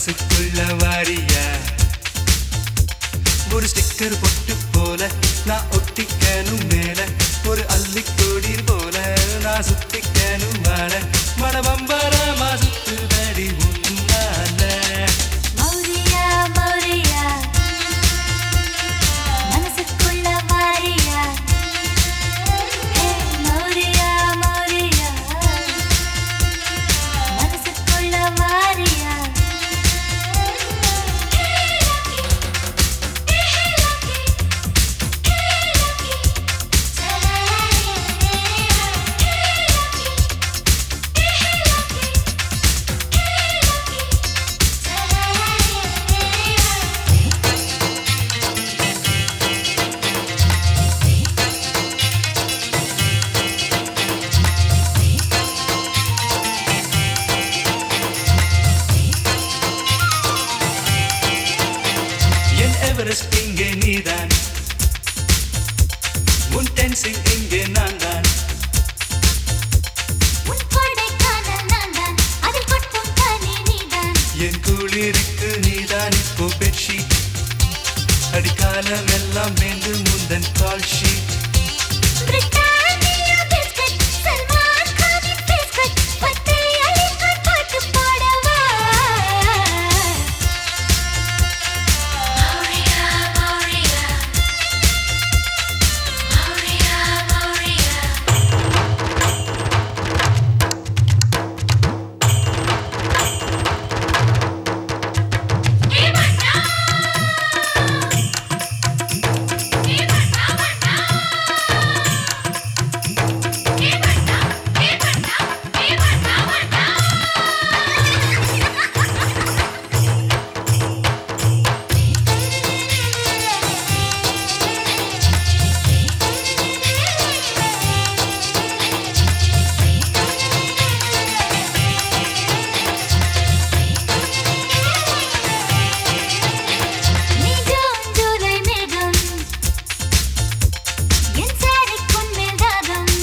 மனசுக்குள்ள வாரியா ஒரு ஸ்டிக்கர் பொட்டு போல நான் ஒட்டிக்கணும் மேல ஒரு அள்ளிக்கொடி போல நான் சுத்திக்கணும் வாழ மனபம்பரமா சுத்துதடி உன்னால மௌரியா மௌரியா மனசுக்குள்ள மாரியா ஏ மௌரியா மௌரியா மனசுக்குள்ள மாரியா என் எவரெஸ்ட் இங்கே நீதான் உன் டென்சிங் இங்கே நான் தான் உன் கொடைக்கானல் நான்தான், அதில் கொட்டும் கனி நீதான். என் குளிருக்கு நீதான் இப்போ பெட்ஷீட் அடிக்காலம் எல்லாம் வேண்டும் முந்தன் call sheet Britannia biscuit, Salman கானின் பிஸ்கட், பத்தை அழிக்கான் பாட்டு பாடவா? மௌரியா, மௌரியா. மௌரியா, மௌரியா. ஏ மன்னா ஏ மன்னா மன்னா ஏ மன்னா ஏ மன்னா ஏ மன்னா மன்னா நிஜம் ஜூலை மேகம் என் சாரிக்குன் மேல் தாகம்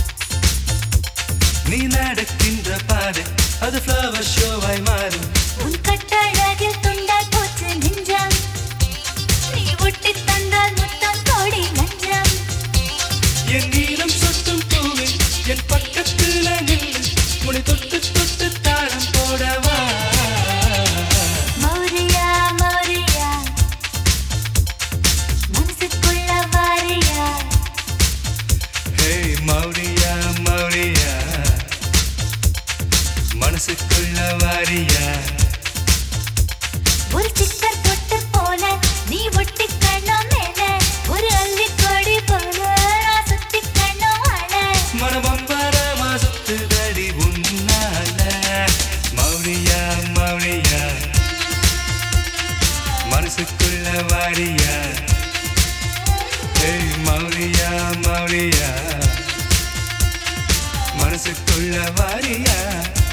நீ நடக்கின்ற பாதை அது ஃப்ளவர் ஷோவாய் மாறும் உன் கட்டழகில் துண்டாய் போச்சு நெஞ்சம் நீ ஒட்டி தந்தால் முத்தம் கோடி லஞ்சம் என் நீளம் சொட்டும் பூவே என் பக்கத்துல நின்று முடி தொட்டு தொட்டு தாளம் போடவா மௌரியா மௌரியா மனசுக்குள்ள வாரியா ஹே மௌரியா மௌரியா மனசுக்குள்ள வாரியா ஒரு சிக்கர் தொட்டு போல நீ ஒட்டி கண்ணம் மேல ஒரு அள்ளி கொடி போல நான் சுத்தி கண்ணம் வாழ மனபம்பரமா சுத்துதடி உன்னால மௌரியா மௌரியா மனசுக்குள்ள வாரியா ஏய் மௌரியா மௌரியா மனசுக்குள்ள வாரியா